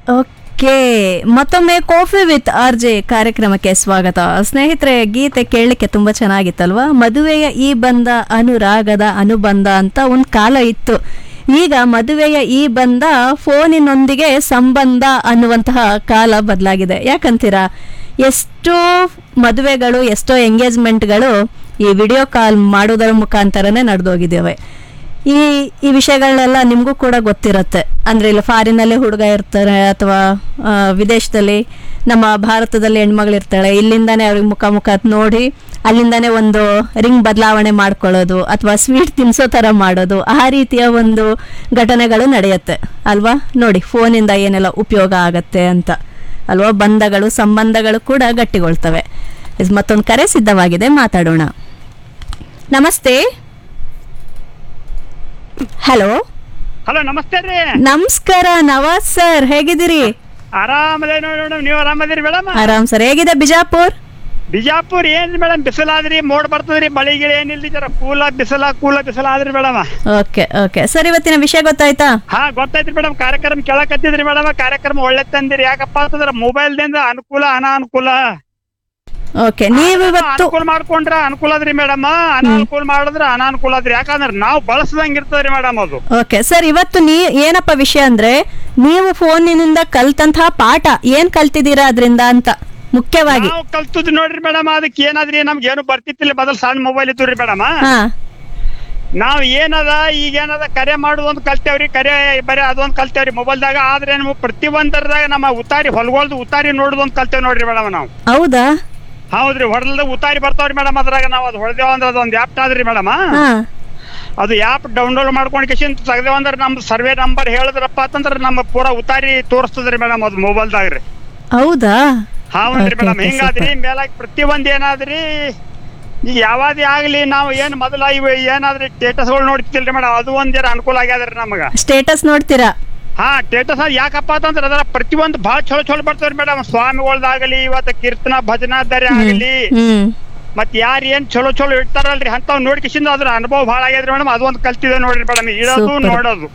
Okay ಮತ್ತೊಮ್ಮೆ coffee with R J ಕಾರ್ಯಕ್ರಮಕ್ಕೆ ಸ್ವಾಗತ ಸ್ನೇಹಿತರೆ ಗೀತೆ ಕೇಳಲಿಕ್ಕೆ ತುಂಬಾ ಚೆನ್ನಾಗಿತ್ತಲ್ವಾ ಮದುವೆಯ ಈ ಬಂಧ ಅನುರಾಗದ ಅನುಬಂಧ ಅಂತ ಒಂದು ಕಾಲ ಇತ್ತು ಈಗ ಮದುವೆಯ ಈ ಬಂಧ ಫೋನಿನೊಂದಿಗೆ ಸಂಬಂಧ ಅನ್ನುವಂತಹ ಕಾಲ ಬದಲಾಗಿದೆ ಯಾಕಂತೀರಾ ಎಷ್ಟೋ ಮದುವೆಗಳು ಎಷ್ಟೋ ಎಂಗೇಜ್ಮೆಂಟ್ಗಳು ಈ ವಿಡಿಯೋ ಕಾಲ್ ಮಾಡೋದರ ಮುಖಾಂತರನೇ ನಡೆದೋಗಿದ್ದೇವೆ ಈ ಈ ವಿಷಯಗಳನ್ನೆಲ್ಲ ನಿಮಗೂ ಕೂಡ ಗೊತ್ತಿರುತ್ತೆ ಅಂದ್ರೆ ಇಲ್ಲ ಫಾರಿನಲ್ಲೇ ಹುಡುಗ ಇರ್ತಾರೆ ಅಥವಾ ಆ, ವಿದೇಶದಲ್ಲಿ ನಮ್ಮ ಭಾರತದಲ್ಲಿ ಹೆಣ್ಮಗಳು ಇರ್ತಾಳೆ ಇಲ್ಲಿಂದಾನೇ ಅವ್ರಿಗೆ ಮುಖ ಮುಖ ನೋಡಿ ಅಲ್ಲಿಂದಾನೇ ಒಂದು ರಿಂಗ್ ಬದಲಾವಣೆ ಮಾಡ್ಕೊಳ್ಳೋದು ಅಥವಾ ಸ್ವೀಟ್ ತಿನ್ಸೋ ಥರ ಮಾಡೋದು ಆ ರೀತಿಯ ಒಂದು ಘಟನೆಗಳು ನಡೆಯುತ್ತೆ ಅಲ್ವಾ ನೋಡಿ ಫೋನಿಂದ ಏನೆಲ್ಲ ಉಪಯೋಗ ಆಗತ್ತೆ ಅಂತ ಅಲ್ವಾ ಬಂಧಗಳು ಸಂಬಂಧಗಳು ಕೂಡ ಗಟ್ಟಿಗೊಳ್ತವೆ ಇಸ್ ಮತ್ತೊಂದು ಕರೆ ಸಿದ್ಧವಾಗಿದೆ ಮಾತಾಡೋಣ ನಮಸ್ತೆ ಹಲೋ ಹಲೋ ನಮಸ್ತೆ ರೀ ನಮಸ್ಕಾರ ನವಾಜ್ ಸರ್ ಹೇಗಿದ್ದೀರಿ ಆರಾಮದೇ ನೋಡಿ ಮೇಡಮ್ ನೀವು ಆರಾಮದಿರಿ ಮೇಡಮ್ ಆರಾಮ್ ಸರ್ ಹೇಗಿದೆ ಬಿಜಾಪುರ್ ಬಿಜಾಪುರ್ ಏನ್ರಿ ಮೇಡಮ್ ಬಿಸಿಲಾದ್ರಿ ಮೋಡ್ ಬರ್ತದ್ರಿ ಮಳಿ ಗಿಳಿ ಏನಿಲ್ರಿ ಜರ ಕೂಲ ಬಿಸಿಲ ಕೂಲ ಬಿಸಿಲ ಆದ್ರಿ ಮೇಡಮ್ ಓಕೆ ಓಕೆ ಸರ್ ಇವತ್ತಿನ ವಿಷಯ ಗೊತ್ತಾಯ್ತಾ ಹಾ ಗೊತ್ತೈತ್ರಿ ಮೇಡಮ್ ಕಾರ್ಯಕ್ರಮ ಕೇಳಕತ್ತಿದ್ರಿ ಮೇಡಮ್ ಕಾರ್ಯಕ್ರಮ ಒಳ್ಳೆ ತಂದಿರಿ ಯಾಕಪ್ಪ ಅಂತಂದ್ರ ಮೊಬೈಲ್ ದಿಂದ ಅನುಕೂಲ ಅನಾನುಕೂಲ ಓಕೆ ನೀವಿವತ್ತು ಅನುಕೂಲ ಮಾಡ್ಕೊಂಡ್ರ ಅನುಕೂಲ ಅದ್ರಿ ಮೇಡಮ್ ಅನಾನುಕೂಲ ಮಾಡಿದ್ರ ಅನಾನುಕೂಲ ಅದ್ರಿ ಯಾಕಂದ್ರ ನಾವು ಬಳಸದಂಗ ಇರ್ತದ್ರಿ ಮೇಡಮ್ ಅದು ಓಕೆ ಸರ್ ಇವತ್ತು ನೀ ಏನಪ್ಪ ವಿಷಯ ಅಂದ್ರೆ ನೀವು ಫೋನಿನಿಂದ ಕಲ್ತಂತಹ ಪಾಠ ಏನ್ ಕಲ್ತಿದ್ದೀರಾ ಅದರಿಂದ ಅಂತ ಮುಖ್ಯವಾಗಿ ನಾವು ಕಲ್ತದ್ ನೋಡ್ರಿ ಮೇಡಮ್ ಅದಕ್ಕೆ ಏನಾದ್ರಿ ನಮ್ಗೆ ಏನು ಬರ್ತಿತ್ತಿಲ್ಲ ಬದಲ್ ಸಣ್ಣ ಮೊಬೈಲ್ ಇತ್ತು ಮೇಡಮ್ ಹಾ ನಾವ್ ಏನದ ಈಗ ಏನದ ಕರೆ ಮಾಡುದೊಂದು ಕಲ್ತೇವ್ರಿ ಕರೆ ಬರೀ ಅದೊಂದು ಕಲ್ತೇವ್ರಿ ಮೊಬೈಲ್ದಾಗ ಆದ್ರೆ ನಮ್ಗೆ ಪ್ರತಿ ಒಂದರದಾಗ ನಮ್ಮ ಉತಾರಿ ಹೊಲ್ಗೊಳ್ದು ಉತಾರಿ ನೋಡುದೊಂದು ಕಲ್ತೇವ್ ನೋಡ್ರಿ ಮೇಡಮ್ ನಾವು ಹೌದಾ ಹೌದ್ರಿ ಹೊಡೆದ ಉತಾರಿ ಬರ್ತಾವ್ರಿ ಮೇಡಮ್ ಅದ್ರಾಗ ನಾವು ಅದು ಹೊಡೆದೇವ ಅಂದ್ರೆ ಅದೊಂದು ಆ್ಯಪ್ ಆದ್ರಿ ಮೇಡಮ್ ಹಾ ಅದು ಆ್ಯಪ್ ಡೌನ್ಲೋಡ್ ಮಾಡ್ಕೊಂಡು ಕಿಶನ್ ತೆಗ್ದೇವ ಅಂದ್ರೆ ನಮ್ದು ಸರ್ವೆ ನಂಬರ್ ಹೇಳಿದ್ರಪ್ಪ ಅಂತಂದ್ರೆ ನಮ್ಮ ಪೂರಾ ಉತಾರಿ ತೋರಿಸ್ತದ್ರಿ ಮೇಡಮ್ ಅದು ಮೊಬೈಲ್ದಾಗ ರೀ ಹೌದಾ ಹೌದ್ರಿ Okay, ಮೇಡಮ್ okay, ಹಿಂಗಾದ್ರಿ ಮೇಲಾಗಿ ಪ್ರತಿ ಒಂದ್ ಏನಾದ್ರಿ ಈಗ ಯಾವಾದೇ ಆಗ್ಲಿ ನಾವು ಏನ್ ಮೊದಲ ಇವ ಏನಾದ್ರಿ ಸ್ಟೇಟಸ್ಗಳು ನೋಡ್ತಿಲ್ರಿ ಮೇಡಮ್ ಅದು ಒಂದ್ ಜರ ಅನುಕೂಲ ಆಗ್ಯಾದ್ರಿ ನಮಗ ಸ್ಟೇಟಸ್ ನೋಡ್ತೀರಾ ಹಾ ಸ್ಟೇಟಸ್ ಯಾಕಪ್ಪ ಅಂತಂದ್ರ ಅದರ ಪ್ರತಿಯೊಂದು ಬಹಳ ಚಲೋ ಚಲೋ ಬರ್ತಾವ್ರಿ ಮೇಡಮ್ ಸ್ವಾಮಿಗಳ್ದಾಗಲಿ ಇವತ್ತ ಕೀರ್ತನ ಭಜನಾದರೆ ಆಗಲಿ ಹ್ಮ್ ಮತ್ ಯಾರ್ ಏನ್ ಚಲೋ ಚಲೋ ಇಡ್ತಾರಲ್ರಿ ಅಂತಾವ್ ನೋಡ್ಕಿಸಿಂದ ಅದ್ರ ಅನುಭವ ಭಾಳ ಆಗ್ಯದ್ರಿ ಮೇಡಮ್ ಅದೊಂದು ಕಲ್ತಿದೆ ನೋಡ್ರಿ ಮೇಡಮ್ ಇಡೋದು Super. ನೋಡೋದು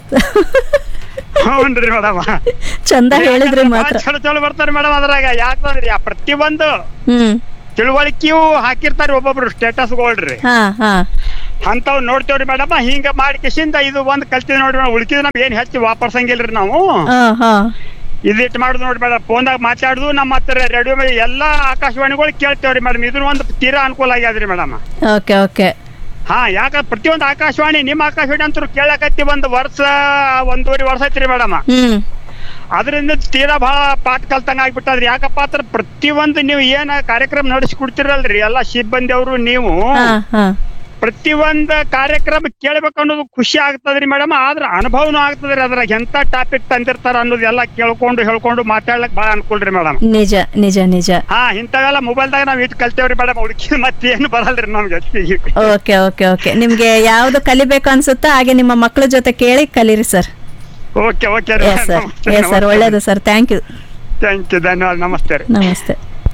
ಹೌನ್ರಿ ಮೇಡಮ್ ಚಂದ ಹೇಳಿದ್ರಿ ಮಾತ್ರ ಚಲೋ ಚಲೋ ಬರ್ತಾರ ಮೇಡಮ್ ಅದ್ರಾಗ ಯಾಕಂದ್ರಿ ಆ ಪ್ರತಿಯೊಂದು ಹ್ಮ್ ತಿಳುವಳಿಕೆಯು ಹಾಕಿರ್ತಾರ ಒಬ್ಬೊಬ್ರು ಸ್ಟೇಟಸ್ಗಳ್ರಿ ಹಾ ಹಾ ಅಂತಾವ್ ನೋಡ್ತೇವ್ರಿ ಮೇಡಮ್ ಹಿಂಗ ಮಾಡಿ ಕಿಸಿಂದ ಇದು ಒಂದ್ ಕಲ್ತಿದ್ ನೋಡ್ರಿ ಮೇಡಮ್ ಉಳ್ಕಿದ್ ನಮ್ಗೆ ಏನ್ ಹೆಚ್ಚು ವಾಪರ್ಸಂಗಿಲ್ರಿ ನಾವು ಹಾ ಹಾ ಇದಿಟ್ಟು ಮಾಡುದು ನೋಡಿ ಮೇಡಮ್ ಫೋನ್ದಾಗ ಮಾತಾಡುದು ನಮ್ಮ ಹತ್ರ ರೇಡಿಯೋ ಮೇಲೆ ಎಲ್ಲಾ ಆಕಾಶವಾಣಿಗಳು ಕೇಳ್ತೇವ್ರಿ ಮೇಡಮ್ ಇದ್ರ ಒಂದು ತೀರಾ ಅನುಕೂಲ ಆಗ್ಯಾದ್ರಿ ಮೇಡಮ್ ಓಕೆ ಓಕೆ ಹಾ ಯಾಕ ಪ್ರತಿಯೊಂದು ಆಕಾಶವಾಣಿ ನಿಮ್ಮ ಆಕಾಶವಾಣಿ ಅಂತೂ ಕೇಳಕತ್ತಿ ಒಂದ್ ವರ್ಷ ಒಂದೂವರೆ ವರ್ಷ ಐತ್ರಿ ಮೇಡಮ್ ಹ್ಮ್ ಅದರಿಂದ ತೀರಾ ಬಹಳ ಪಾಠ ಕಲ್ತಂಗ ಆಗ್ಬಿಟ್ಟದ್ರಿ ಯಾಕಪ್ಪ ಅಂದ್ರೆ ಪ್ರತಿಯೊಂದು ನೀವು ಏನ ಕಾರ್ಯಕ್ರಮ ನಡೆಸಿಕೊಡ್ತಿರಲ್ರಿ ಎಲ್ಲಾ ಸಿಬ್ಬಂದಿ ಅವರು ನೀವು ಹಾ ಹಾ ಪ್ರತಿಯೊಂದು ಕಾರ್ಯಕ್ರಮ ಕೇಳ್ಬೇಕು ಅನ್ನೋದು ಖುಷಿ ಆಗ್ತದ್ರಿ ಮೇಡಮ್ ಆದ್ರ ಅನುಭವನೂ ಆಗ್ತದ್ರಿ ಅದ್ರಾಗ ಎಂತ ಟಾಪಿಕ್ ತಂದಿರ್ತಾರ ಅನ್ನೋದೆಲ್ಲ ಕೇಳ್ಕೊಂಡು ಹೇಳ್ಕೊಂಡು ಮಾತಾಡ್ಲಕ್ ಬಹಳ ಅನುಕೂಲ ರೀ ಮೇಡಮ್ ನಿಜ ನಿಜ ನಿಜ ಹಾ ಇಂಥವೆಲ್ಲ ಮೊಬೈಲ್ದಾಗ ನಾವ್ ಇಟ್ಟು ಕಲ್ತೇವ್ರಿ ಮೇಡಮ್ ಹುಡುಕಿ ಮತ್ತೇನು ಬರಲ್ರಿ ನಮ್ಗೆ ಓಕೆ ಓಕೆ ಓಕೆ ನಿಮ್ಗೆ ಯಾವ್ದು ಕಲಿಬೇಕು ಅನ್ಸುತ್ತೋ ಹಾಗೆ ನಿಮ್ಮ ಮಕ್ಕಳ ಜೊತೆ ಕೇಳಿ ಕಲೀರಿ sir okay okay yes sir yes sir ಒಳ್ಳೇದು sir thank you thank you ಧನ್ಯವಾದ ನಮಸ್ತೆ ರೀ ನಮಸ್ತೆ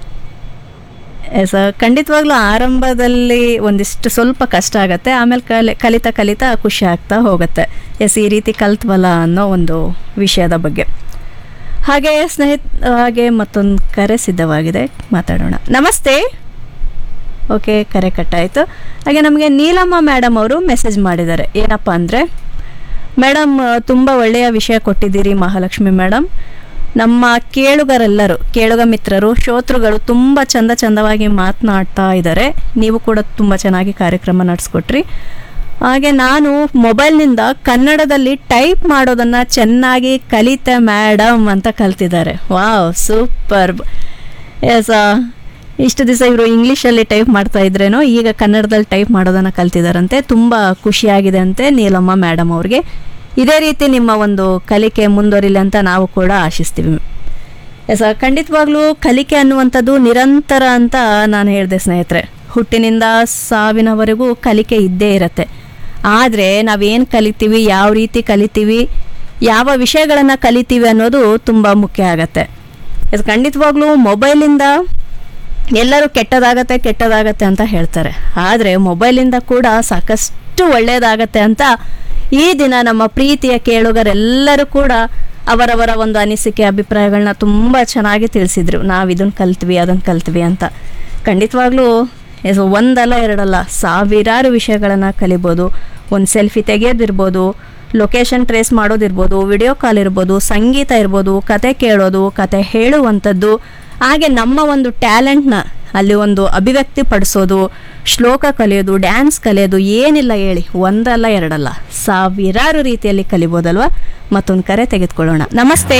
ಎಸ್ ಖಂಡಿತವಾಗ್ಲೂ ಆರಂಭದಲ್ಲಿ ಒಂದಿಷ್ಟು ಸ್ವಲ್ಪ ಕಷ್ಟ ಆಗುತ್ತೆ ಆಮೇಲೆ ಕಲಿ ಕಲಿತಾ ಕಲಿತಾ ಖುಷಿ ಆಗ್ತಾ ಹೋಗುತ್ತೆ ಎಸ್ ಈ ರೀತಿ ಕಲ್ತ್ವಲ್ಲ ಅನ್ನೋ ಒಂದು ವಿಷಯದ ಬಗ್ಗೆ ಹಾಗೆ ಸ್ನೇಹಿತ ಹಾಗೆ ಮತ್ತೊಂದು ಕರೆ ಸಿದ್ಧವಾಗಿದೆ ಮಾತಾಡೋಣ ನಮಸ್ತೆ ಓಕೆ ಕರೆ ಕಟ್ಟಾಯಿತು ಹಾಗೆ ನಮಗೆ ನೀಲಮ್ಮ ಮೇಡಮ್ ಅವರು ಮೆಸೇಜ್ ಮಾಡಿದ್ದಾರೆ ಏನಪ್ಪ ಅಂದರೆ ಮೇಡಮ್ ತುಂಬ ಒಳ್ಳೆಯ ವಿಷಯ ಕೊಟ್ಟಿದ್ದೀರಿ ಮಹಾಲಕ್ಷ್ಮಿ ಮೇಡಮ್ ನಮ್ಮ ಕೇಳುಗರೆಲ್ಲರೂ ಕೇಳುಗ ಮಿತ್ರರು ಶ್ರೋತೃಗಳು ತುಂಬ ಚಂದ ಚಂದವಾಗಿ ಮಾತನಾಡ್ತಾ ಇದ್ದಾರೆ ನೀವು ಕೂಡ ತುಂಬ ಚೆನ್ನಾಗಿ ಕಾರ್ಯಕ್ರಮ ನಡೆಸ್ಕೊಟ್ರಿ ಹಾಗೆ ನಾನು ಮೊಬೈಲ್ನಿಂದ ಕನ್ನಡದಲ್ಲಿ ಟೈಪ್ ಮಾಡೋದನ್ನು ಚೆನ್ನಾಗಿ ಕಲಿತೆ ಮೇಡಮ್ ಅಂತ ಕಲ್ತಿದ್ದಾರೆ ವಾವ್ ಸೂಪರ್ ಎಸ್ ಇಷ್ಟು ದಿವಸ ಇವರು ಇಂಗ್ಲೀಷಲ್ಲಿ ಟೈಪ್ ಮಾಡ್ತಾ ಇದ್ರೇನೋ ಈಗ ಕನ್ನಡದಲ್ಲಿ ಟೈಪ್ ಮಾಡೋದನ್ನು ಕಲ್ತಿದ್ದಾರಂತೆ ತುಂಬ ಖುಷಿಯಾಗಿದೆ ಅಂತೆ ನೀಲಮ್ಮ ಮೇಡಮ್ ಅವ್ರಿಗೆ ಇದೇ ರೀತಿ ನಿಮ್ಮ ಒಂದು ಕಲಿಕೆ ಮುಂದುವರಿಲಿ ಅಂತ ನಾವು ಕೂಡ ಆಶಿಸ್ತೀವಿ ಎಸ್ ಖಂಡಿತವಾಗ್ಲೂ ಕಲಿಕೆ ಅನ್ನುವಂಥದ್ದು ನಿರಂತರ ಅಂತ ನಾನು ಹೇಳಿದೆ ಸ್ನೇಹಿತರೆ ಹುಟ್ಟಿನಿಂದ ಸಾವಿನವರೆಗೂ ಕಲಿಕೆ ಇದ್ದೇ ಇರತ್ತೆ ಆದರೆ ನಾವೇನು ಕಲಿತೀವಿ ಯಾವ ರೀತಿ ಕಲಿತೀವಿ ಯಾವ ವಿಷಯಗಳನ್ನು ಕಲಿತೀವಿ ಅನ್ನೋದು ತುಂಬ ಮುಖ್ಯ ಆಗತ್ತೆ ಇದು ಖಂಡಿತವಾಗ್ಲೂ ಮೊಬೈಲಿಂದ ಎಲ್ಲರೂ ಕೆಟ್ಟದಾಗತ್ತೆ ಕೆಟ್ಟದಾಗತ್ತೆ ಅಂತ ಹೇಳ್ತಾರೆ ಆದರೆ ಮೊಬೈಲಿಂದ ಕೂಡ ಸಾಕಷ್ಟು ಒಳ್ಳೆಯದಾಗತ್ತೆ ಅಂತ ಈ ದಿನ ನಮ್ಮ ಪ್ರೀತಿಯ ಕೇಳುಗರೆಲ್ಲರೂ ಕೂಡ ಅವರವರ ಒಂದು ಅನಿಸಿಕೆ ಅಭಿಪ್ರಾಯಗಳನ್ನ ತುಂಬ ಚೆನ್ನಾಗಿ ತಿಳಿಸಿದ್ರು ನಾವು ಇದನ್ನು ಕಲ್ತ್ವಿ ಅದನ್ನು ಕಲ್ತ್ವಿ ಅಂತ ಖಂಡಿತವಾಗ್ಲೂ ಎಸ್ ಒಂದಲ್ಲ ಎರಡಲ್ಲ ಸಾವಿರಾರು ವಿಷಯಗಳನ್ನು ಕಲಿಬೋದು ಒಂದು ಸೆಲ್ಫಿ ತೆಗೆಯೋದಿರ್ಬೋದು ಲೊಕೇಶನ್ ಟ್ರೇಸ್ ಮಾಡೋದಿರ್ಬೋದು ವಿಡಿಯೋ ಕಾಲ್ ಇರ್ಬೋದು ಸಂಗೀತ ಇರ್ಬೋದು ಕತೆ ಕೇಳೋದು ಕತೆ ಹೇಳುವಂಥದ್ದು ಹಾಗೆ ನಮ್ಮ ಒಂದು ಟ್ಯಾಲೆಂಟ್ನ ಅಲ್ಲಿ ಒಂದು ಅಭಿವ್ಯಕ್ತಿ ಪಡಿಸೋದು ಶ್ಲೋಕ ಕಲಿಯೋದು ಡ್ಯಾನ್ಸ್ ಕಲಿಯೋದು ಏನಿಲ್ಲ ಹೇಳಿ ಒಂದಲ್ಲ ಎರಡಲ್ಲ ಸಾವಿರಾರು ರೀತಿಯಲ್ಲಿ ಕಲಿಬೋದಲ್ವಾ ಮತ್ತೊಂದು ಕರೆ ತೆಗೆದುಕೊಳ್ಳೋಣ ನಮಸ್ತೆ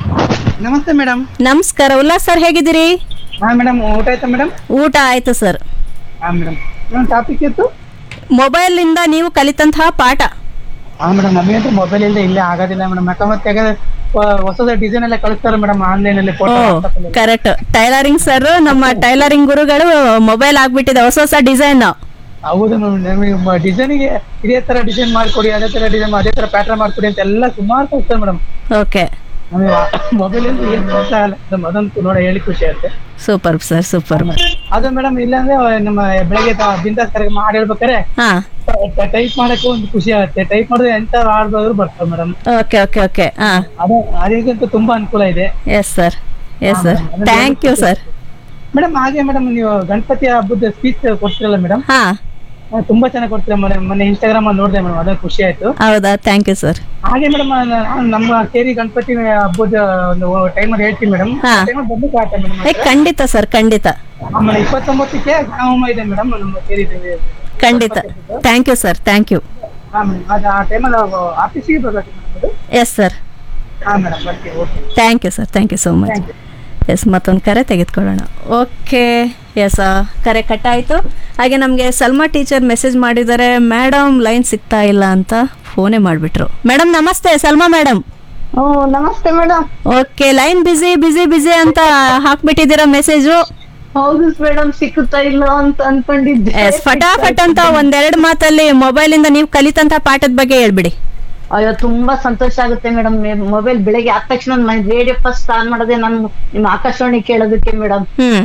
ನಮಸ್ತೆ ಮೇಡಮ್ ನಮಸ್ಕಾರ ಉಲ್ಲಾಸ್ ಸರ್ ಹೇಗಿದ್ದೀರಿ ಹಾ ಮೇಡಮ್ ಊಟ ಆಯ್ತಾ ಮೇಡಮ್ ಊಟ ಆಯ್ತು ಸರ್ ಹಾ ಮೇಡಮ್ ಮೇಡಮ್ ಟಾಪಿಕ್ ಇತ್ತು ಮೊಬೈಲಿಂದ ನೀವು ಕಲಿತಂತಹ ಪಾಠ ಹಾ ಮೇಡಮ್ ನಮಗಂತೂ ಮೊಬೈಲ್ ಇಲ್ಲದೆ ಇಲ್ಲೇ ಆಗೋದಿಲ್ಲ ಮೇಡಮ್ ಯಾಕಂದ್ರೆ ತೆಗೆದ ಹೊಸದ ಡಿಸೈನ್ ಎಲ್ಲ ಕಳಿಸ್ತಾರೆ ಮೇಡಮ್ ಆನ್ಲೈನ್ ಅಲ್ಲಿ ಓ ಫೋಟೋ ಕರೆಕ್ಟ್ ಟೈಲರಿಂಗ್ ಸರ್ ನಮ್ಮ ಟೈಲರಿಂಗ್ ಗುರುಗಳು ಮೊಬೈಲ್ ಆಗ್ಬಿಟ್ಟಿದೆ ಹೊಸ ಹೊಸ ಡಿಸೈನ್ ಹೌದು ಮೇಡಮ್ ನಮಗೆ ಡಿಸೈನಿಗೆ ಇದೇ ತರ ಡಿಸೈನ್ ಮಾಡ್ಕೊಡಿ ಅದೇ ತರ ಡಿಸೈನ್ ಅದೇ ತರ ಪ್ಯಾಟರ್ನ್ ಮಾಡ್ಕೊಡಿ ಅಂತ ಎಲ್ಲ ಸುಮಾರು ಕಳಿಸ್ತಾರೆ ಮೇಡಮ್ ಓಕೆ ನಮಗೆ ಮೊಬೈಲ್ ಇಂದ ಏನು ಕೆಲಸ ಆಗಲ್ಲ ಮೇಡಮ್ ಅದಂತೂ ನೋಡ ಹೇಳಿ ಖುಷಿ ಆಗುತ್ತೆ ಸೂಪರ್ ಸರ್ ಸೂಪರ್ ಅದು ಮೇಡಮ್ ಇಲ್ಲಾಂದ್ರೆ ನಮ್ಮ ಬೆಳಗ್ಗೆ ತ- ಬಿಂದಾಸ್ ಕಾರ್ಯಕ್ರಮ ಹಾಡು ಹೇಳ್ಬೇಕಾರೆ ಹಾ ಟೈಪ್ ಮಾಡಕ್ಕೆ ಒಂದು ಖುಷಿ ಆಗುತ್ತೆ ಟೈಪ್ ಮಾಡಿದ್ರೆ ಎಂತ ಹಾಡ್ಬೋದ್ರು ಬರ್ತವೆ ಮೇಡಮ್ ಓಕೆ ಓಕೆ ಓಕೆ ಹಾ ಅದೇ ಅದಕ್ಕಂತೂ ತುಂಬಾ ಅನುಕೂಲ ಇದೆ yes sir yes sir thank you sir madam ಹಾಗೆ ಮೇಡಮ್ ನೀವು ಗಣಪತಿ ಹಬ್ಬದ ಸ್ಪೀಚ್ ಕೊಡ್ತೀರಲ್ಲ ಮೇಡಮ್ ಹಾ ತುಂಬಾ ಚೆನ್ನಾಗಿ ಕೊಡ್ತೀರಾ ಮೇಡಮ್ ಮೊನ್ನೆ ಇನ್ಸ್ಟಾಗ್ರಾಮ್ ಅಲ್ಲಿ ನೋಡಿದೆ ಮೇಡಮ್ ಅದ ಖುಷಿ ಆಯ್ತು ಹೌದಾ ಥ್ಯಾಂಕ್ ಯು ಸರ್ ಹಾಗೆ ಮೇಡಮ್ ನಮ್ಮ ಕೇರಿ ಗಣಪತಿ ಹಬ್ಬದ ಒಂದು ಟೈಮ್ ಅಲ್ಲಿ ಹೇಳ್ತೀನಿ ಮೇಡಮ್ ಹಾ. ಟೈಮ್ ಬರ್ಲಿಕ್ಕೆ ಆಗತ್ತೆ ಮೇಡಮ್ ಏ ಖಂಡಿತ ಸರ್ ಖಂಡಿತ ಆಮೇಲೆ ಇಪ್ಪತ್ತೊಂಬತ್ತಕ್ಕೆ ಗ್ರಾಮ ಇದೆ ಮೇಡಮ್ ನಮ್ಮ ಕೇರಿ ಖಂಡಿತ thank you sir thank you ಹಾ ಮೇಡಮ್ ಅದು ಆ ಟೈಮಲ್ಲಿ ಆಫೀಸಿಗೆ ಬರ್ಬೇಕು ಮೇಡಮ್ ಅದು ಎಸ್ ಸರ್ ಹಾ ಮೇಡಮ್ ಬರ್ತೀವಿ okay thank you sir thank you so much thank you yes ಮತ್ತೊಂದು ಕರೆ ತೆಗೆದುಕೊಳ್ಳೋಣ ಓಕೆ ಎಸ್ ಕರೆ ಕಟ್ಟಾಯಿತು ಹಾಗೆ ನಮಗೆ ಸಲ್ಮಾ ಟೀಚರ್ ಮೆಸೇಜ್ ಮಾಡಿದ್ದಾರೆ ಮೇಡಮ್ ಲೈನ್ ಸಿಗ್ತಾ ಇಲ್ಲ ಅಂತ ಫೋನೇ ಮಾಡಿಬಿಟ್ರು ಮೇಡಮ್ ನಮಸ್ತೆ ಸಲ್ಮಾ ಮೇಡಮ್ ಓ ನಮಸ್ತೆ madam okay line busy busy busy ಅಂತ ಹಾಕ್ಬಿಟ್ಟಿದ್ದೀರಾ ಮೆಸೇಜು ಹೌದು ಮೇಡಮ್ ಸಿಕ್ಕುತ್ತಾ ಇಲ್ಲ ಅಂತ ಅನ್ಕೊಂಡಿದ್ದೆ ಎಸ್ ಫಟಾಫಟ್ ಅಂತ ಒಂದೆರಡು ಮಾತಲ್ಲಿ ಮೊಬೈಲಿಂದ ನೀವು ಕಲಿತಂತ ಪಾಠದ ಬಗ್ಗೆ ಹೇಳ್ಬಿಡಿ ಅಯ್ಯೋ ತುಂಬಾ ಸಂತೋಷ ಆಗುತ್ತೆ ಮೇಡಮ್ ಮೊಬೈಲ್ ಬೆಳಗ್ಗೆ ಆದ ತಕ್ಷಣ ರೇಡಿಯೋ ಫಸ್ಟ್ ಆನ್ ಮಾಡೋದೇ ನಾನು ನಿಮ್ಮ ಆಕಾಶವಾಣಿ ಕೇಳೋದಕ್ಕೆ ಮೇಡಮ್ ಹ್ಮ್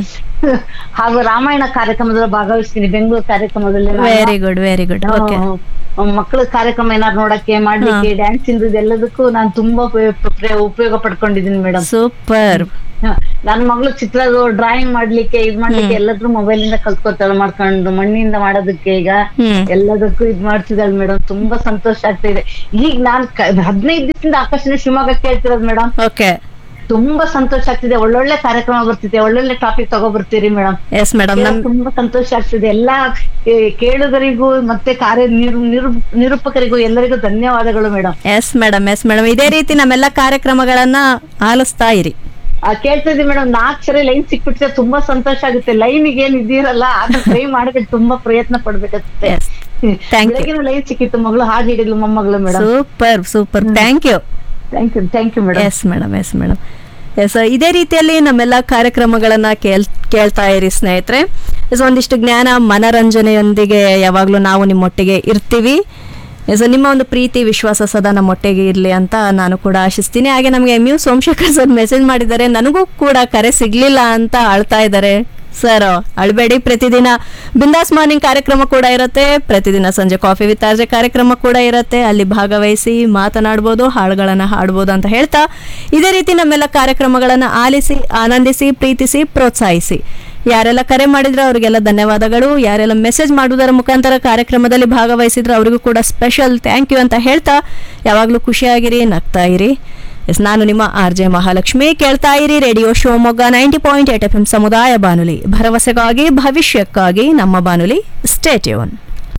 ಹಾಗೂ ರಾಮಾಯಣ ಕಾರ್ಯಕ್ರಮದಲ್ಲಿ ಭಾಗವಹಿಸ್ತೀನಿ ಬೆಂಗಳೂರು ಕಾರ್ಯಕ್ರಮದಲ್ಲಿ ನಾನು. Very good very good okay ಆ, ಮಕ್ಕಳ ಕಾರ್ಯಕ್ರಮ ಏನಾದ್ರು ನೋಡಕ್ಕೆ ಮಾಡ್ಲಿಕ್ಕೆ ಡ್ಯಾನ್ಸ್ ಇಂದ ಎಲ್ಲದಕ್ಕೂ ನಾನು ತುಂಬಾ ಉಪಯೋಗ ಪ್ರ- ಉಪಯೋಗ ಪಡ್ಕೊಂಡಿದ್ದೀನಿ ಮೇಡಮ್ ಸೂಪರ್ ನನ್ನ ಮಗಳು ಚಿತ್ರದು ಡ್ರಾಯಿಂಗ್ ಮಾಡ್ಲಿಕ್ಕೆ ಇದ್ ಮಾಡ್ಲಿಕ್ಕೆ ಎಲ್ಲಾದ್ರೂ ಮೊಬೈಲ್ ಇಂದ ಕಲ್ತ್ಕೊತಾಳೆ ಮಾಡ್ಕೊಂಡು ಮಣ್ಣಿಂದ ಮಾಡೋದಕ್ಕೆ ಈಗ ಹ್ಮ್ ಎಲ್ಲದಕ್ಕೂ ಇದ್ ಮಾಡ್ತಿದ್ದಾಳೆ ಮೇಡಮ್ ತುಂಬಾ ಸಂತೋಷ ಆಗ್ತಾ ಇದೆ ಈಗ ನಾನ್ ಕ- ಹದಿನೈದು ದಿವಸದಿಂದ ಆಕಾಶನ ಶಿವಮೊಗ್ಗ ಕೇಳ್ತಿರೋದು ಮೇಡಮ್ ಓಕೆ ತುಂಬಾ ಸಂತೋಷ ಆಗ್ತಿದೆ ಒಳ್ಳೊಳ್ಳೆ ಕಾರ್ಯಕ್ರಮ ಬರ್ತಿದೆ ಒಳ್ಳೊಳ್ಳೆ ಟಾಪಿಕ್ ತಗೊಬರ್ತೀರಿ ಮೇಡಮ್ ಎಸ್ ಮೇಡಮ್ ನಮ್ ತುಂಬಾ ಸಂತೋಷ ಆಗ್ತಿದೆ ಎಲ್ಲಾ ಏ, ಕೇಳುಗರಿಗೂ ಮತ್ತೆ ಕಾರ್ಯ ನಿರು ನಿರು ನಿರೂಪಕರಿಗೂ ಎಲ್ಲರಿಗೂ ಧನ್ಯವಾದಗಳು madam yes madam yes madam ಇದೇ ರೀತಿ ನಮ್ಮೆಲ್ಲ ಕಾರ್ಯಕ್ರಮಗಳನ್ನ ಆಲಿಸ್ತಾ ಇರಿ ಆ ಕೇಳ್ತಿದ್ವಿ ಮೇಡಮ್ ನಾಲ್ಕು ಸರಿ ಲೈನ್ ಸಿಕ್ಬಿಟ್ರೆ ತುಂಬಾ ಸಂತೋಷ ಆಗುತ್ತೆ ಲೈನ್ಗೆ ಏನ್ ಇದ್ದೀರಲ್ಲ ಅದನ್ನ ಟ್ರೈ ಮಾಡಕ್ಕೆ ತುಂಬಾ ಪ್ರಯತ್ನ ಪಡ್ಬೇಕಾಗುತ್ತೆ Yes. Thank you. ಬೆಳಗಿನ ಲೈನ್ ಸಿಕ್ಕಿತ್ತು ಮಗಳು ಹಾಡು ಹಿಡಿದ್ಲು ಮೊಮ್ಮಗಳು madam super super thank you thank you thank you madam yes madam yes madam yes ಇದೇ ರೀತಿಯಲ್ಲಿ ನಮ್ಮೆಲ್ಲ ಕಾರ್ಯಕ್ರಮಗಳನ್ನ ಕೇಳ್ ಕೇಳ್ತಾ ಇರಿ ಸ್ನೇಹಿತರೆ ಎಸ್ ಒಂದಿಷ್ಟು ಜ್ಞಾನ ಮನರಂಜನೆಯೊಂದಿಗೆ ಯಾವಾಗಲೂ ನಾವು ನಿಮ್ಮೊಟ್ಟಿಗೆ ಇರ್ತೀವಿ ಎಸ್ ನಿಮ್ಮ ಒಂದು ಪ್ರೀತಿ ವಿಶ್ವಾಸ ಸದಾ ನಮ್ಮೊಟ್ಟಿಗೆ ಇರಲಿ ಅಂತ ನಾನು ಕೂಡ ಆಶಿಸ್ತೀನಿ ಹಾಗೆ ನಮಗೆ M U Somashekar sir message ಮಾಡಿದ್ದಾರೆ ನನಗೂ ಕೂಡ ಕರೆ ಸಿಗ್ಲಿಲ್ಲ ಅಂತ ಅಳ್ತಾ ಇದ್ದಾರೆ ಸರ್ ಅಳ್ಬೇಡಿ ಪ್ರತಿದಿನ ಬಿಂದಾಸ್ ಮಾರ್ನಿಂಗ್ ಕಾರ್ಯಕ್ರಮ ಕೂಡ ಇರುತ್ತೆ ಪ್ರತಿದಿನ ಸಂಜೆ ಕಾಫಿ ವಿತ್ ಆರ್ಜೆ ಕಾರ್ಯಕ್ರಮ ಕೂಡ ಇರುತ್ತೆ ಅಲ್ಲಿ ಭಾಗವಹಿಸಿ ಮಾತನಾಡ್ಬೋದು ಹಾಡುಗಳನ್ನು ಹಾಡ್ಬೋದು ಅಂತ ಹೇಳ್ತಾ ಇದೇ ರೀತಿ ನಮ್ಮೆಲ್ಲ ಕಾರ್ಯಕ್ರಮಗಳನ್ನು ಆಲಿಸಿ ಆನಂದಿಸಿ ಪ್ರೀತಿಸಿ ಪ್ರೋತ್ಸಾಹಿಸಿ ಯಾರೆಲ್ಲ ಕರೆ ಮಾಡಿದ್ರೆ ಅವರಿಗೆಲ್ಲ ಧನ್ಯವಾದಗಳು ಯಾರೆಲ್ಲ ಮೆಸೇಜ್ ಮಾಡುವುದರ ಮುಖಾಂತರ ಕಾರ್ಯಕ್ರಮದಲ್ಲಿ ಭಾಗವಹಿಸಿದ್ರೆ ಅವರಿಗೂ ಕೂಡ ಸ್ಪೆಷಲ್ ಥ್ಯಾಂಕ್ ಯು ಅಂತ ಹೇಳ್ತಾ ಯಾವಾಗಲೂ ಖುಷಿಯಾಗಿರಿ ನಗ್ತಾ ಇರಿ ಎಸ್ ನಾನು ನಿಮ್ಮ ಆರ್ ಜೆ ಮಹಾಲಕ್ಷ್ಮಿ ಕೇಳ್ತಾ ಇರಿ radio Shivamogga ninety point eight F M ಸಮುದಾಯ ಬಾನುಲಿ ಭರವಸೆಗಾಗಿ ಭವಿಷ್ಯಕ್ಕಾಗಿ ನಮ್ಮ ಬಾನುಲಿ ಸ್ಟೇಟ್ಯೂನ್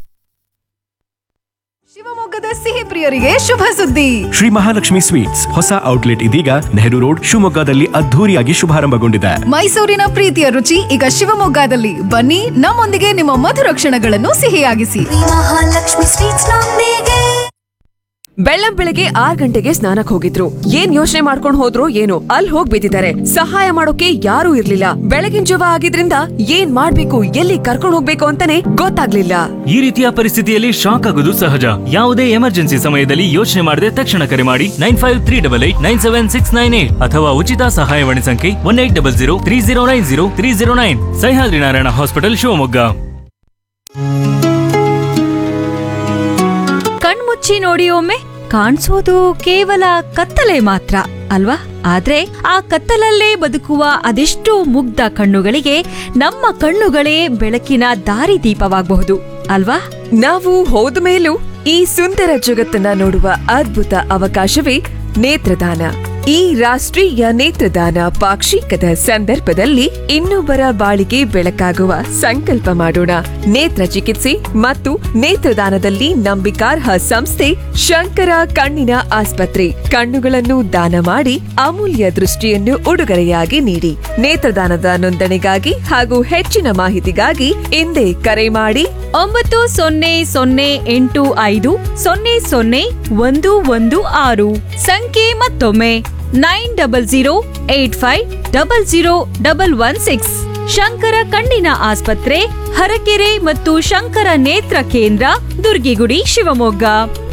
ಶಿವಮೊಗ್ಗದ ಸಿಹಿ ಪ್ರಿಯರಿಗೆ ಶುಭ ಸುದ್ದಿ ಶ್ರೀ ಮಹಾಲಕ್ಷ್ಮಿ ಸ್ವೀಟ್ಸ್ ಹೊಸ ಔಟ್ಲೆಟ್ ಇದೀಗ ನೆಹರು ರೋಡ್ ಶಿವಮೊಗ್ಗದಲ್ಲಿ ಅದ್ಧೂರಿಯಾಗಿ ಶುಭಾರಂಭಗೊಂಡಿದೆ ಮೈಸೂರಿನ ಪ್ರೀತಿಯ ರುಚಿ ಈಗ ಶಿವಮೊಗ್ಗದಲ್ಲಿ ಬನ್ನಿ ನಮ್ಮೊಂದಿಗೆ ನಿಮ್ಮ ಮಧುರ ಕ್ಷಣಗಳನ್ನು ಸಿಹಿಯಾಗಿಸಿ ಮಹಾಲಕ್ಷ್ಮಿ ಸ್ವೀಟ್ಸ್ ನೊಂದಿಗೆ ಬೆಳ್ಳಂ ಬೆಳಗ್ಗೆ ಆರ್ ಗಂಟೆಗೆ ಸ್ನಾನಕ್ ಹೋಗಿದ್ರು ಏನ್ ಯೋಚನೆ ಮಾಡ್ಕೊಂಡ್ ಹೋದ್ರು ಏನೋ ಅಲ್ಲಿ ಹೋಗ್ ಬಿದ್ದಿದ್ದಾರೆ ಸಹಾಯ ಮಾಡೋಕೆ ಯಾರೂ ಇರ್ಲಿಲ್ಲ ಬೆಳಗಿನ ಜವ ಆಗಿದ್ರಿಂದ ಏನ್ ಮಾಡ್ಬೇಕು ಎಲ್ಲಿ ಕರ್ಕೊಂಡ್ ಹೋಗ್ಬೇಕು ಅಂತಾನೆ ಗೊತ್ತಾಗ್ಲಿಲ್ಲ ಈ ರೀತಿಯ ಪರಿಸ್ಥಿತಿಯಲ್ಲಿ ಶಾಕ್ ಆಗೋದು ಸಹಜ ಯಾವುದೇ ಎಮರ್ಜೆನ್ಸಿ ಸಮಯದಲ್ಲಿ ಯೋಚನೆ ಮಾಡದೆ ತಕ್ಷಣ ಕರೆ ಮಾಡಿ nine five three double eight nine seven six nine eight ಅಥವಾ ಉಚಿತ ಸಹಾಯವಾಣಿ ಸಂಖ್ಯೆ one eight double zero three zero nine zero three zero nine Sahyadri Narayana hospital Shivamogga ಕಣ್ಮುಚ್ಚಿ ನೋಡಿ ಒಮ್ಮೆ ಕಾಣಿಸೋದು ಕೇವಲ ಕತ್ತಲೆ ಮಾತ್ರ ಅಲ್ವಾ ಆದ್ರೆ ಆ ಕತ್ತಲಲ್ಲೇ ಬದುಕುವ ಅದೆಷ್ಟೋ ಮುಗ್ಧ ಕಣ್ಣುಗಳಿಗೆ ನಮ್ಮ ಕಣ್ಣುಗಳೇ ಬೆಳಕಿನ ದಾರಿದೀಪವಾಗಬಹುದು ಅಲ್ವಾ ನಾವು ಹೋದ ಮೇಲೂ ಈ ಸುಂದರ ಜಗತ್ತನ್ನ ನೋಡುವ ಅದ್ಭುತ ಅವಕಾಶವೇ ನೇತ್ರದಾನ ಈ ರಾಷ್ಟ್ರೀಯ ನೇತ್ರದಾನ ಪಾಕ್ಷಿಕದ ಸಂದರ್ಭದಲ್ಲಿ ಇನ್ನೊಬ್ಬರ ಬಾಳಿಗೆ ಬೆಳಕಾಗುವ ಸಂಕಲ್ಪ ಮಾಡೋಣ ನೇತ್ರ ಚಿಕಿತ್ಸೆ ಮತ್ತು ನೇತ್ರದಾನದಲ್ಲಿ ನಂಬಿಕಾರ್ಹ ಸಂಸ್ಥೆ ಶಂಕರ ಕಣ್ಣಿನ ಆಸ್ಪತ್ರೆ ಕಣ್ಣುಗಳನ್ನು ದಾನ ಮಾಡಿ ಅಮೂಲ್ಯ ದೃಷ್ಟಿಯನ್ನು ಉಡುಗೊರೆಯಾಗಿ ನೀಡಿ ನೇತ್ರದಾನದ ನೋಂದಣಿಗಾಗಿ ಹಾಗೂ ಹೆಚ್ಚಿನ ಮಾಹಿತಿಗಾಗಿ ಹಿಂದೆ ಕರೆ ಮಾಡಿ ಒಂಬತ್ತು ಸೊನ್ನೆ ಸೊನ್ನೆ ಎಂಟು ಐದು ಸೊನ್ನೆ ಸೊನ್ನೆ ಒಂದು ಒಂದು ಆರು ಸಂಖ್ಯೆ ಮತ್ತೊಮ್ಮೆ nine double zero eight five double zero double one six Shankara ಕಣ್ಣಿನ ಆಸ್ಪತ್ರೆ ಹರಕೆರೆ ಮತ್ತು ಶಂಕರ ನೇತ್ರ ಕೇಂದ್ರ ದುರ್ಗಿಗುಡಿ ಶಿವಮೊಗ್ಗ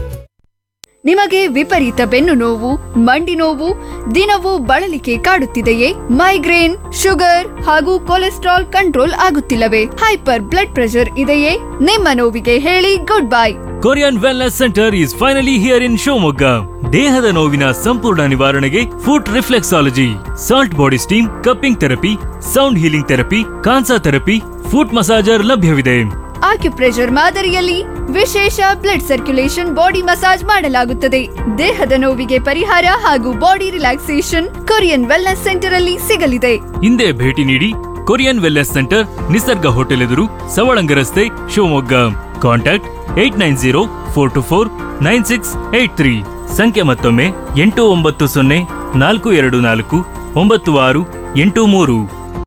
ನಿಮಗೆ ವಿಪರೀತ ಬೆನ್ನು ನೋವು ಮಂಡಿ ನೋವು ದಿನವೂ ಬಳಲಿಕೆ ಕಾಡುತ್ತಿದೆಯೇ ಮೈಗ್ರೇನ್ ಶುಗರ್ ಹಾಗೂ ಕೊಲೆಸ್ಟ್ರಾಲ್ ಕಂಟ್ರೋಲ್ ಆಗುತ್ತಿಲ್ಲವೇ ಹೈಪರ್ ಬ್ಲಡ್ ಪ್ರೆಷರ್ ಇದೆಯೇ ನಿಮ್ಮ ನೋವಿಗೆ ಹೇಳಿ good bye Korean wellness centre is finally here in Shivamogga ದೇಹದ ನೋವಿನ ಸಂಪೂರ್ಣ ನಿವಾರಣೆಗೆ foot reflexology salt body steam cupping therapy sound healing therapy kansa therapy foot massager ಲಭ್ಯವಿದೆ ಆಕ್ಯುಪ್ರೆಷರ್ ಮಾದರಿಯಲ್ಲಿ ವಿಶೇಷ ಬ್ಲಡ್ ಸರ್ಕ್ಯುಲೇಷನ್ ಬಾಡಿ ಮಸಾಜ್ ಮಾಡಲಾಗುತ್ತದೆ ದೇಹದ ನೋವಿಗೆ ಪರಿಹಾರ ಹಾಗೂ body relaxation Korean wellness centre ಅಲ್ಲಿ ಸಿಗಲಿದೆ ಹಿಂದೆ ಭೇಟಿ ನೀಡಿ Korean wellness centre Nisarga hotel ಎದುರು ಸವಳಂಗ ರಸ್ತೆ Shivamogga contact eight nine zero four two four nine six eight three ಸಂಖ್ಯೆ ಮತ್ತೊಮ್ಮೆ ಎಂಟು ಒಂಬತ್ತು ಸೊನ್ನೆ ನಾಲ್ಕು ಎರಡು ನಾಲ್ಕು ಒಂಬತ್ತು ಆರು ಎಂಟು ಮೂರು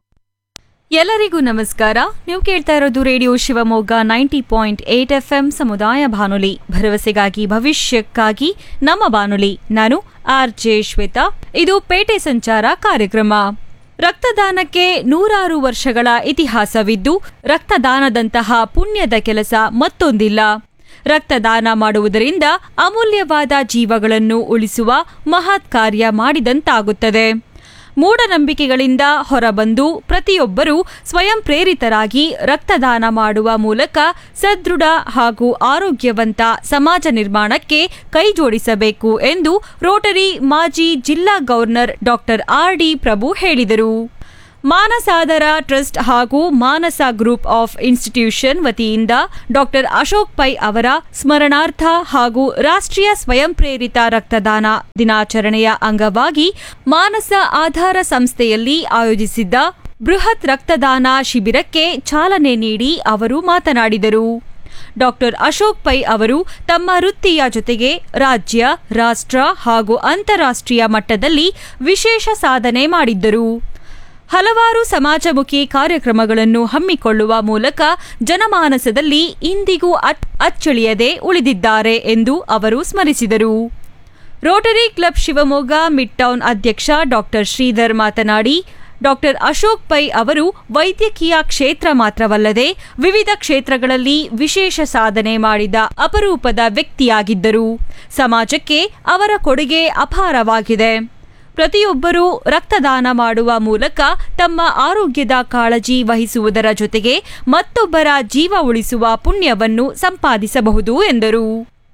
ಎಲ್ಲರಿಗೂ ನಮಸ್ಕಾರ ನೀವು ಕೇಳ್ತಾ ಇರೋದು radio Shivamogga ninety point eight F M ಸಮುದಾಯ ಬಾನುಲಿ ಭರವಸೆಗಾಗಿ ಭವಿಷ್ಯಕ್ಕಾಗಿ ನಮ್ಮ ಬಾನುಲಿ ನಾನು ಆರ್ ಜೆ ಶ್ವೇತಾ ಇದು ಪೇಟೆ ಸಂಚಾರ ಕಾರ್ಯಕ್ರಮ ರಕ್ತದಾನಕ್ಕೆ ನೂರಾರು ವರ್ಷಗಳ ಇತಿಹಾಸವಿದ್ದು ರಕ್ತದಾನದಂತಹ ಪುಣ್ಯದ ಕೆಲಸ ಮತ್ತೊಂದಿಲ್ಲ ರಕ್ತದಾನ ಮಾಡುವುದರಿಂದ ಅಮೂಲ್ಯವಾದ ಜೀವಗಳನ್ನು ಉಳಿಸುವ ಮಹತ್ ಕಾರ್ಯ ಮಾಡಿದಂತಾಗುತ್ತದೆ ಮೂಢನಂಬಿಕೆಗಳಿಂದ ಹೊರಬಂದು ಪ್ರತಿಯೊಬ್ಬರೂ ಸ್ವಯಂ ಪ್ರೇರಿತರಾಗಿ ರಕ್ತದಾನ ಮಾಡುವ ಮೂಲಕ ಸದೃಢ ಹಾಗೂ ಆರೋಗ್ಯವಂತ ಸಮಾಜ ನಿರ್ಮಾಣಕ್ಕೆ ಕೈಜೋಡಿಸಬೇಕು ಎಂದು ರೋಟರಿ ಮಾಜಿ ಜಿಲ್ಲಾ governor doctor R D Prabhu Manasadhara ಮಾನಸಾದರ ಟ್ರಸ್ಟ್ ಹಾಗೂ ಮಾನಸ ಗ್ರೂಪ್ ಆಫ್ ಇನ್ಸ್ಟಿಟ್ಯೂಷನ್ ವತಿಯಿಂದ ಡಾಕ್ಟರ್ ಅಶೋಕ್ ಪೈ ಅವರ ಸ್ಮರಣಾರ್ಥ ಹಾಗೂ ರಾಷ್ಟ್ರೀಯ ಸ್ವಯಂ ಪ್ರೇರಿತ ರಕ್ತದಾನ ದಿನಾಚರಣೆಯ ಅಂಗವಾಗಿ ಮಾನಸ ಆಧಾರ ಸಂಸ್ಥೆಯಲ್ಲಿ ಆಯೋಜಿಸಿದ್ದ ಬೃಹತ್ ರಕ್ತದಾನ ಶಿಬಿರಕ್ಕೆ ಚಾಲನೆ ನೀಡಿ ಅವರು ಮಾತನಾಡಿದರು ಡಾಕ್ಟರ್ ಅಶೋಕ್ ಪೈ ಅವರು ತಮ್ಮ ವೃತ್ತಿಯ ಜೊತೆಗೆ ರಾಜ್ಯ ರಾಷ್ಟ್ರ ಹಾಗೂ ಅಂತಾರಾಷ್ಟ್ರೀಯ ಮಟ್ಟದಲ್ಲಿ ವಿಶೇಷ ಸಾಧನೆ ಮಾಡಿದ್ದರು ಹಲವಾರು ಸಮಾಜಮುಖಿ ಕಾರ್ಯಕ್ರಮಗಳನ್ನು ಹಮ್ಮಿಕೊಳ್ಳುವ ಮೂಲಕ ಜನಮಾನಸದಲ್ಲಿ ಇಂದಿಗೂ ಅಟ್- ಅಚ್ಚಳಿಯದೆ ಉಳಿದಿದ್ದಾರೆ ಎಂದು ಅವರು ಸ್ಮರಿಸಿದರು Rotary club Shivamogga mid town ಅಧ್ಯಕ್ಷ ಡಾಕ್ಟರ್ ಶ್ರೀಧರ್ ಮಾತನಾಡಿ ಡಾಕ್ಟರ್ ಅಶೋಕ್ ಪೈ ಅವರು ವೈದ್ಯಕೀಯ ಕ್ಷೇತ್ರ ಮಾತ್ರವಲ್ಲದೆ ವಿವಿಧ ಕ್ಷೇತ್ರಗಳಲ್ಲಿ ವಿಶೇಷ ಸಾಧನೆ ಮಾಡಿದ ಅಪರೂಪದ ವ್ಯಕ್ತಿಯಾಗಿದ್ದರು ಸಮಾಜಕ್ಕೆ ಅವರ ಕೊಡುಗೆ ಅಪಾರವಾಗಿದೆ ಪ್ರತಿಯೊಬ್ಬರೂ ರಕ್ತದಾನ ಮಾಡುವ ಮೂಲಕ ತಮ್ಮ ಆರೋಗ್ಯದ ಕಾಳಜಿ ವಹಿಸುವುದರ ಜೊತೆಗೆ ಮತ್ತೊಬ್ಬರ ಜೀವ ಉಳಿಸುವ ಪುಣ್ಯವನ್ನು ಸಂಪಾದಿಸಬಹುದು ಎಂದರು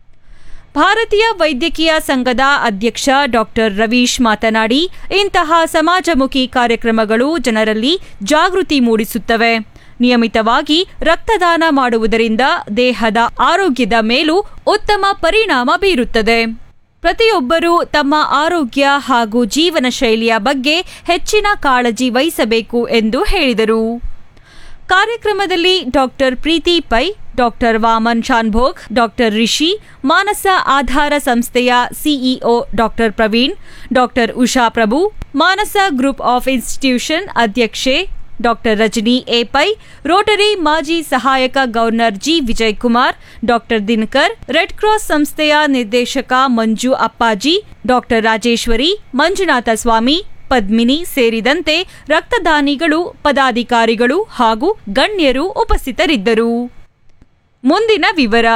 ಭಾರತೀಯ ವೈದ್ಯಕೀಯ ಸಂಘದ ಅಧ್ಯಕ್ಷ ಡಾಕ್ಟರ್ ರವೀಶ್ ಮಾತನಾಡಿ ಇಂತಹ ಸಮಾಜಮುಖಿ ಕಾರ್ಯಕ್ರಮಗಳು ಜನರಲ್ಲಿ ಜಾಗೃತಿ ಮೂಡಿಸುತ್ತವೆ ನಿಯಮಿತವಾಗಿ ರಕ್ತದಾನ ಮಾಡುವುದರಿಂದ ದೇಹದ ಆರೋಗ್ಯದ ಮೇಲೂ ಉತ್ತಮ ಪರಿಣಾಮ ಬೀರುತ್ತದೆ ಪ್ರತಿಯೊಬ್ಬರೂ ತಮ್ಮ ಆರೋಗ್ಯ ಹಾಗೂ ಜೀವನ ಶೈಲಿಯ ಬಗ್ಗೆ ಹೆಚ್ಚಿನ ಕಾಳಜಿ ವಹಿಸಬೇಕು ಎಂದು ಹೇಳಿದರು ಕಾರ್ಯಕ್ರಮದಲ್ಲಿ doctor Preeti Pai doctor Vaman Shanbhog doctor Rishi Manasa Adhara ಸಂಸ್ಥೆಯ CEO doctor Praveen doctor Usha Prabhu Manasa group of institution ಅಧ್ಯಕ್ಷೆ doctor Rajani A Pai Rotary ಮಾಜಿ ಸಹಾಯಕ governor G Vijay Kumar doctor Dinakar red cross ಸಂಸ್ಥೆಯ ನಿರ್ದೇಶಕ ಮಂಜು ಅಪ್ಪಾಜಿ ಡಾಕ್ಟರ್ ರಾಜೇಶ್ವರಿ ಮಂಜುನಾಥ ಸ್ವಾಮಿ ಪದ್ಮಿನಿ ಸೇರಿದಂತೆ ರಕ್ತದಾನಿಗಳು ಪದಾಧಿಕಾರಿಗಳು ಹಾಗೂ ಗಣ್ಯರು ಉಪಸ್ಥಿತರಿದ್ದರು ಮುಂದಿನ ವಿವರ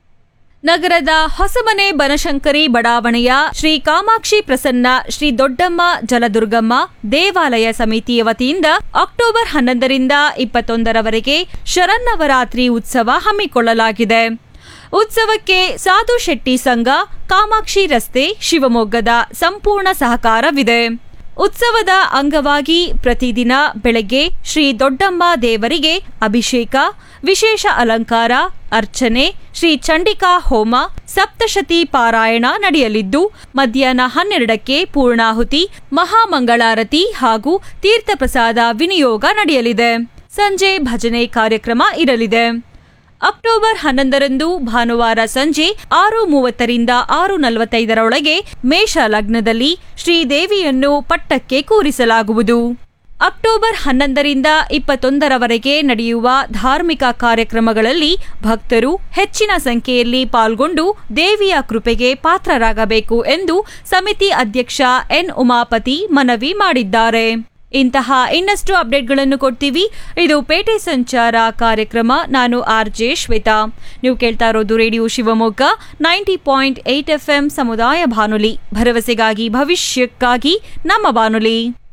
ನಗರದ ಹೊಸಮನೆ ಬನಶಂಕರಿ ಬಡಾವಣೆಯ ಶ್ರೀ ಕಾಮಾಕ್ಷಿ ಪ್ರಸನ್ನ ಶ್ರೀ ದೊಡ್ಡಮ್ಮ ಜಲದುರ್ಗಮ್ಮ ದೇವಾಲಯ ಸಮಿತಿಯ ವತಿಯಿಂದ ಅಕ್ಟೋಬರ್ ಹನ್ನೊಂದರಿಂದ ಇಪ್ಪತ್ತೊಂದರವರೆಗೆ ಶರನ್ನವರಾತ್ರಿ ಉತ್ಸವ ಹಮ್ಮಿಕೊಳ್ಳಲಾಗಿದೆ ಉತ್ಸವಕ್ಕೆ ಸಾಧು ಶೆಟ್ಟಿ ಸಂಘ ಕಾಮಾಕ್ಷಿ ರಸ್ತೆ ಶಿವಮೊಗ್ಗದ ಸಂಪೂರ್ಣ ಸಹಕಾರವಿದೆ ಉತ್ಸವದ ಅಂಗವಾಗಿ ಪ್ರತಿದಿನ ಬೆಳಗ್ಗೆ ಶ್ರೀ ದೊಡ್ಡಮ್ಮ ದೇವರಿಗೆ ಅಭಿಷೇಕ ವಿಶೇಷ ಅಲಂಕಾರ ಅರ್ಚನೆ ಶ್ರೀ ಚಂಡಿಕಾ ಹೋಮ ಸಪ್ತಶತಿ ಪಾರಾಯಣ ನಡೆಯಲಿದ್ದು ಮಧ್ಯಾಹ್ನ ಹನ್ನೆರಡಕ್ಕೆ ಪೂರ್ಣಾಹುತಿ ಮಹಾಮಂಗಳಾರತಿ ಹಾಗೂ ತೀರ್ಥಪ್ರಸಾದ ವಿನಿಯೋಗ ನಡೆಯಲಿದೆ ಸಂಜೆ ಭಜನೆ ಕಾರ್ಯಕ್ರಮ ಇರಲಿದೆ ಅಕ್ಟೋಬರ್ ಹನ್ನೊಂದರಂದು ಭಾನುವಾರ ಸಂಜೆ ಆರು ಮೂವತ್ತರಿಂದ ಆರು ನಲವತ್ತೈದರೊಳಗೆ ಮೇಷ ಲಗ್ನದಲ್ಲಿ ಶ್ರೀದೇವಿಯನ್ನು ಪಟ್ಟಕ್ಕೆ ಕೂರಿಸಲಾಗುವುದು ಅಕ್ಟೋಬರ್ ಹನ್ನೊಂದರಿಂದ ಇಪ್ಪತ್ತೊಂದರವರೆಗೆ ನಡೆಯುವ ಧಾರ್ಮಿಕ ಕಾರ್ಯಕ್ರಮಗಳಲ್ಲಿ ಭಕ್ತರು ಹೆಚ್ಚಿನ ಸಂಖ್ಯೆಯಲ್ಲಿ ಪಾಲ್ಗೊಂಡು ದೇವಿಯ ಕೃಪೆಗೆ ಪಾತ್ರರಾಗಬೇಕು ಎಂದು ಸಮಿತಿ ಅಧ್ಯಕ್ಷ ಎನ್ ಉಮಾಪತಿ ಮನವಿ ಮಾಡಿದ್ದಾರೆ ಇಂತಹ ಇನ್ನಷ್ಟು ಅಪ್ಡೇಟ್ಗಳನ್ನು ಕೊಡ್ತೀವಿ ಇದು ಪೇಟೆ ಸಂಚಾರ ಕಾರ್ಯಕ್ರಮ ನಾನು ಆರ್ ಜೆ ಶ್ವೇತಾ ನೀವು ಕೇಳ್ತಾ ಇರೋದು radio Shivamogga ninety point eight F ಸಮುದಾಯ ಬಾನುಲಿ ಭರವಸೆಗಾಗಿ ಭವಿಷ್ಯಕ್ಕಾಗಿ ನಮ್ಮ ಬಾನುಲಿ